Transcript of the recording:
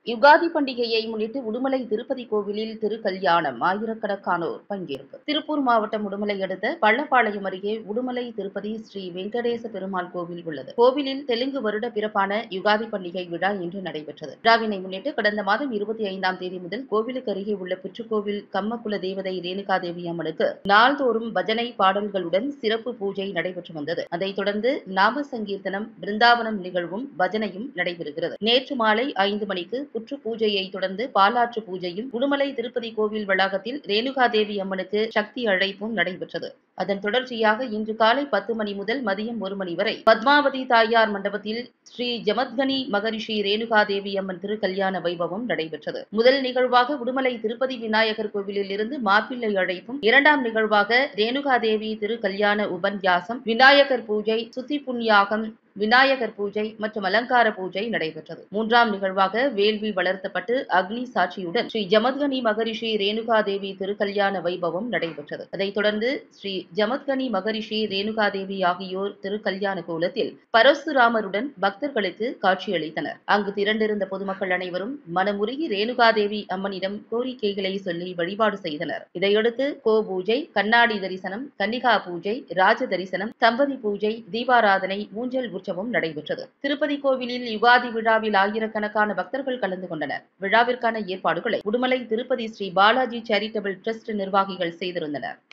யுகாதி பண்டிகையை முன்னிட்டு உடுமலை திருப்பதி கோவிலில் திருக்கல்யாணம் ஆயிரக்கணக்கானோர் பங்கேற்பு திருப்பூர் மாவட்டம் உடுமலை அடுத்த பள்ளப்பாளையம் அருகே உடுமலை திருப்பதி ஸ்ரீ வெங்கடேச பெருமாள் கோவில் உள்ளது கோவிலில் தெலுங்கு வருட பிறப்பான யுகாதி பண்டிகை விழா இன்று நடைபெற்றது விழாவினை முன்னிட்டு கடந்த மாதம் இருபத்தி ஐந்தாம் தேதி முதல் கோவிலுக்கு அருகே உள்ள புற்றுக்கோவில் கம்மக்குல தேவதை ரேணுகா தேவி அம்மனுக்கு நாள்தோறும் பஜனை பாடல்களுடன் சிறப்பு பூஜை நடைபெற்று வந்தது அதைத் தொடர்ந்து நாம சங்கீர்த்தனம் பிருந்தாவனம் நிகழ்வும் பஜனையும் நடைபெறுகிறது நேற்று மாலை ஐந்து மணிக்கு புற்று பூஜையை தொடர்ந்து பாலாற்று பூஜையும் உடுமலை திருப்பதி கோவில் வளாகத்தில் ரேணுகா தேவி அம்மனுக்கு சக்தி அழைப்பும் நடைபெற்றது அதன் தொடர்ச்சியாக இன்று காலை பத்து மணி முதல் மதியம் ஒரு மணி வரை பத்மாவதி தாயார் மண்டபத்தில் ஸ்ரீ ஜமத்கனி மகரிஷி ரேணுகா தேவி அம்மன் திருக்கல்யாண வைபவம் நடைபெற்றது முதல் நிகழ்வாக உடுமலை திருப்பதி விநாயகர் கோவிலில் இருந்து மாப்பிள்ளை அழைப்பும் இரண்டாம் நிகழ்வாக ரேணுகா தேவி திருக்கல்யாண உபன்யாசம் விநாயகர் பூஜை சுத்தி புண்ணியாகம் விநாயகர் பூஜை மற்றும் அலங்கார பூஜை நடைபெற்றது மூன்றாம் நிகழ்வாக வேள்வி வளர்த்தப்பட்டு அக்னி சாட்சியுடன் ஸ்ரீ ஜமத்கனி மகரிஷி ரேணுகா தேவி திருக்கல்யாண வைபவம் நடைபெற்றது அதைத் தொடர்ந்து ஸ்ரீ ஜமத்கனி மகரிஷி ரேணுகா தேவி ஆகியோர் திருக்கல்யாண கோலத்தில் பரசுராமருடன் பக்தர்களுக்கு காட்சியளித்தனர் அங்கு திரண்டிருந்த பொதுமக்கள் அனைவரும் மனமுருகி ரேணுகா தேவி அம்மனிடம் கோரிக்கைகளை சொல்லி வழிபாடு செய்தனர் இதையடுத்து கோ பூஜை கண்ணாடி தரிசனம் கன்னிகா பூஜை ராஜ தரிசனம் தம்பதி பூஜை தீபாராதனை ஊஞ்சல் உற்சவம் நடைபெற்றது திருப்பதி கோவிலில் யுகாதி விழாவில் ஆயிரக்கணக்கான பக்தர்கள் கலந்து கொண்டனர் விழாவிற்கான ஏற்பாடுகளை உடுமலை திருப்பதி ஸ்ரீ பாலாஜி சேரிட்டபிள் ட்ரஸ்ட் நிர்வாகிகள் செய்திருந்தனர்